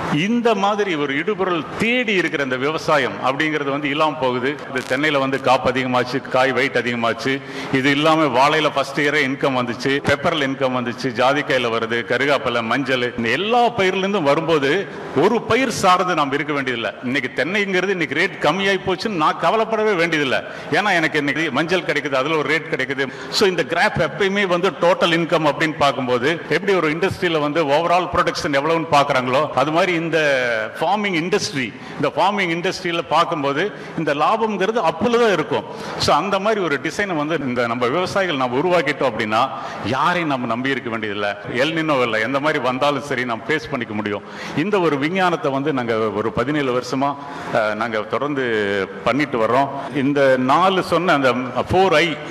இந்த மாதிரி ஒரு இடுபொருள் தேடி இருக்கிற இந்த விவசாயம் அப்படிங்கிறது வந்து இல்லாம போகுது இது தென்னையில வந்து காப்பு அதிகமாச்சு காய் வெயிட் அதிகமாச்சு இது இல்லாம வாழையில ஃபர்ஸ்ட் இயரே இன்கம் வந்துச்சு பெப்பர்ல இன்கம் வந்துச்சு ஜாதிக்காயில வருது கருகாப்பில மஞ்சள் இந்த எல்லா பயிர்ல இருந்தும் வரும்போது ஒரு பயிர் சார்ந்து நாம் இருக்க வேண்டியதில்லை இன்னைக்கு தென்னைங்கிறது இன்னைக்கு ரேட் கம்மியாகி போச்சுன்னு நான் கவலைப்படவே வேண்டியதில்லை ஏன்னா எனக்கு இன்னைக்கு மஞ்சள் கிடைக்குது அதுல ஒரு ரேட் கிடைக்குது ஸோ இந்த கிராஃப் எப்பயுமே வந்து டோட்டல் இன்கம் அப்படின்னு பார்க்கும்போது எப்படி ஒரு இண்டஸ்ட்ரியில வந்து ஓவரால் ப்ரொடக்ஷன் எவ்வளவுன்னு பார்க்கறாங்களோ அது மாதிரி இந்த ஃபார்மிங் இண்டஸ்ட்ரி இந்த ஃபார்மிங் இண்டஸ்ட்ரியில பார்க்கும்போது இந்த லாபம்ங்கிறது அப்புல தான் இருக்கும் ஸோ அந்த மாதிரி ஒரு டிசைனை வந்து இந்த நம்ம விவசாயிகள் நம்ம உருவாக்கிட்டோம் அப்படின்னா யாரையும் நம்ம நம்பி இருக்க வேண்டியதில்லை எல் நின்னோ இல்லை எந்த மாதிரி வந்தாலும் சரி நம்ம ஃபேஸ் பண்ணிக்க முடியும் இந்த ஒரு விஞ்ஞானத்தை வந்து நாங்கள் ஒரு பதினேழு வருஷமா அஹ், நாங்க தொடர்ந்து பண்ணிட்டு வர்றோம் இந்த நாலு சொன்ன அந்த ஃபோர் ஐ